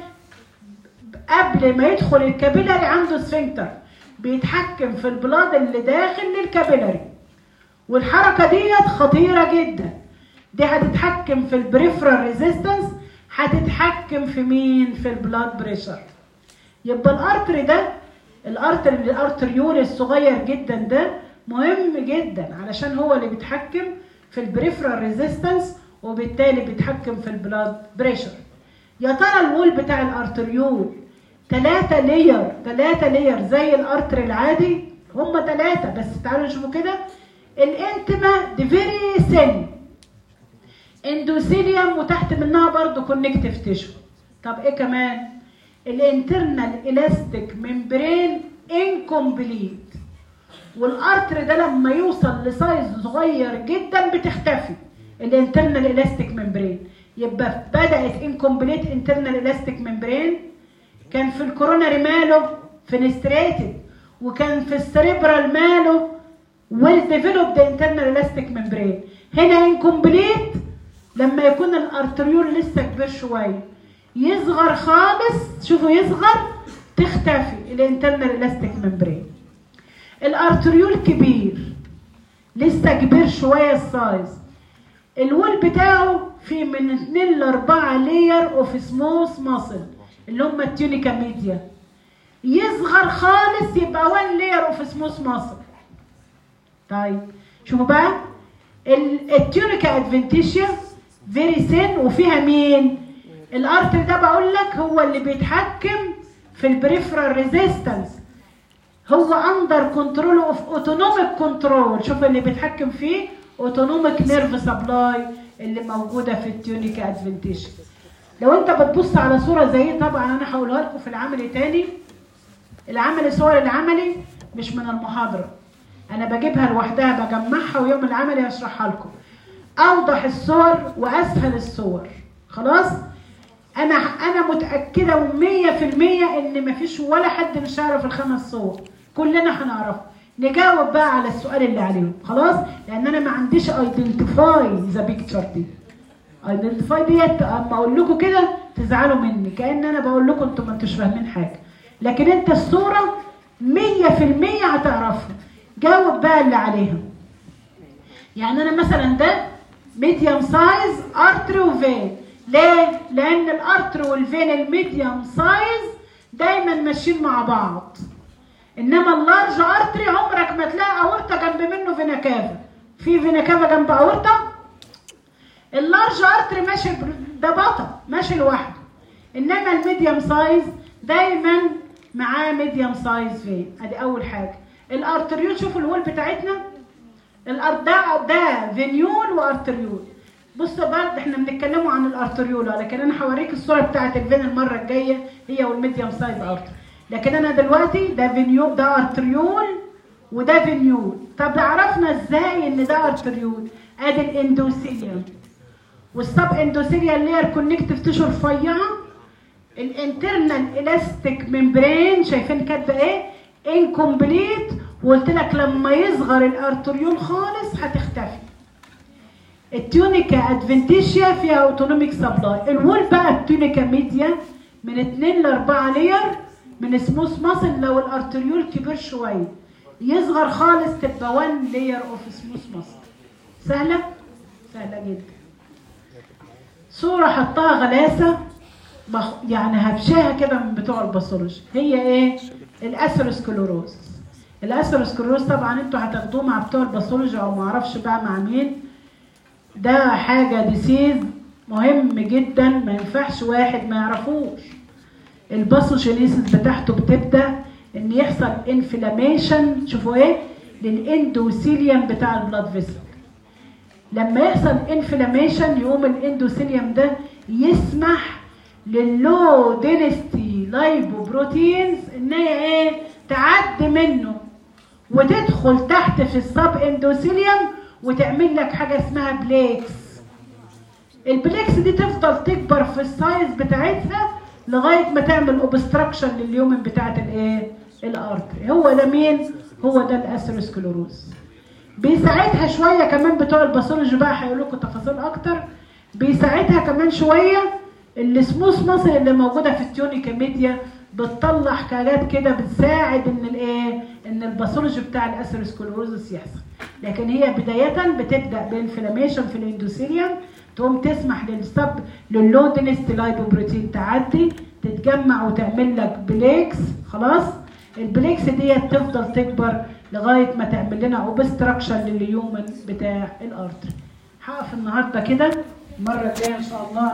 قبل ما يدخل الكابيلاري عنده سفنكتر بيتحكم في البلاد اللي داخل للكابيلاري والحركه ديت خطيره جدا دي هتتحكم في البريفرال ريزيستنس هتتحكم في مين في البلاد بريشر يبقى الارتري ده الارتري الارتريول الصغير جدا ده مهم جدا علشان هو اللي بيتحكم في البريفرال ريزيستنس وبالتالي بيتحكم في البلاد بريشر يا ترى الوول بتاع الارتريول ثلاثة لير ثلاثة لير زي الارتري العادي هم ثلاثة بس تعالوا نشوفوا كده الانتما دي فيري سن اندوثيليوم وتحت منها برضو كونكتيف تيشو طب ايه كمان الانترنال الاستيك ممبرين انكمبليت والارتر ده لما يوصل لسايز صغير جدا بتختفي الانترنال الاستيك ممبرين يبقى بدات انكمبليت انترنال الاستيك ممبرين كان في الكوروناري ماله فينستريتد وكان في السريبرال ماله ويل ديفلوبد انترنال الاستيك ممبرين هنا انكمبليت لما يكون الارتريول لسه كبير شويه يصغر خالص شوفوا يصغر تختفي الانترنال الاستيك ممبرين الارتريول كبير لسه كبير شويه السايز الول بتاعه فيه من 2 ل 4 لير اوف سموث ماسل اللي هم التونيكا ميديا يصغر خالص يبقى 1 لير اوف سموث ماسل طيب شوفوا بقى التونيكا ادفنتيشيا فيري سين وفيها مين الارتر ده بقول لك هو اللي بيتحكم في البريفرال ريزيستنس هو اندر كنترول اوف اوتونوميك كنترول شوف اللي بيتحكم فيه اوتونوميك نيرف سبلاي اللي موجوده في التيونيكا ادفنتيشن لو انت بتبص على صوره زي طبعا انا هقولها لكم في العملي تاني العملي صور العملي مش من المحاضره انا بجيبها لوحدها بجمعها ويوم العملي هشرحها لكم اوضح الصور واسهل الصور خلاص انا انا متاكده 100% ان مفيش ولا حد مش هيعرف الخمس صور كلنا هنعرفه نجاوب بقى على السؤال اللي عليهم خلاص لان انا ما عنديش ايدنتيفاي ذا بيكتشر دي ايدنتيفاي ديت اما اقول لكم كده تزعلوا مني كان انا بقول لكم انتم ما انتوش فاهمين حاجه لكن انت الصوره 100% هتعرفها جاوب بقى اللي عليها يعني انا مثلا ده ميديوم سايز ارتري وفين ليه؟ لان الارتري والفين الميديوم سايز دايما ماشيين مع بعض انما اللارج ارتري عمرك ما تلاقي اورطه جنب منه فينا كافا في فينا كافا جنب اورطه اللارج ارتري ماشي ده بطل ماشي لوحده انما الميديوم سايز دايما معاه ميديوم سايز فين ادي اول حاجه الارتريول شوفوا الوول بتاعتنا الارض ده ده فينيول وارتريول بصوا بقى احنا بنتكلموا عن الارتريول لكن انا هوريك الصوره بتاعت الفين المره الجايه هي والميديوم سايز ارتر لكن انا دلوقتي ده فينيول ده ارتريول وده فينيول طب عرفنا ازاي ان ده ارتريول ادي الاندوثيليوم والسب اندوثيليال لير كونكتيف تيشو رفيعه الانترنال الاستيك ممبرين شايفين كاتبه ايه انكمبليت وقلت لك لما يصغر الارتريول خالص هتختفي التونيكا ادفنتيشيا فيها اوتونوميك سبلاي الوول بقى التونيكا ميديا من 2 ل 4 لير من سموث ماسل لو الارتريول كبير شويه يصغر خالص تبقى 1 لير اوف سموث ماسل سهله سهله جدا صوره حطها غلاسه يعني هبشاها كده من بتوع الباثولوجي هي ايه الاثيروسكلوروز الاثيروسكلوروز طبعا انتوا هتاخدوه مع بتوع الباثولوجي او ما اعرفش بقى مع مين ده حاجه ديسيز مهم جدا ما ينفعش واحد ما يعرفوش الباثوجينيسيس بتاعته بتبدا ان يحصل انفلاميشن شوفوا ايه للاندوثيليوم بتاع البلاد فيسل لما يحصل انفلاميشن يقوم الاندوثيليوم ده يسمح للو دينستي لايبوبروتينز ان هي ايه تعدي منه وتدخل تحت في السب اندوثيليوم وتعمل لك حاجه اسمها بليكس البليكس دي تفضل تكبر في السايز بتاعتها لغايه ما تعمل اوبستراكشن لليومن بتاعت الايه الارتري هو ده مين هو ده الاثيروسكلوروز بيساعدها شويه كمان بتوع الباثولوجي بقى هيقول لكم تفاصيل اكتر بيساعدها كمان شويه السموث ماسل اللي موجوده في التيونيكا ميديا بتطلع حاجات كده بتساعد ان الايه ان الباثولوجي بتاع الاثيروسكلوروزس يحصل لكن هي بدايه بتبدا بانفلاميشن في الاندوثيليوم تقوم تسمح للسب لللو دينستي لايبوبروتين تعدي تتجمع وتعمل لك بليكس خلاص البليكس ديت تفضل تكبر لغايه ما تعمل لنا اوبستراكشن لليومن بتاع الارتري هقف النهارده كده المره الجايه ان شاء الله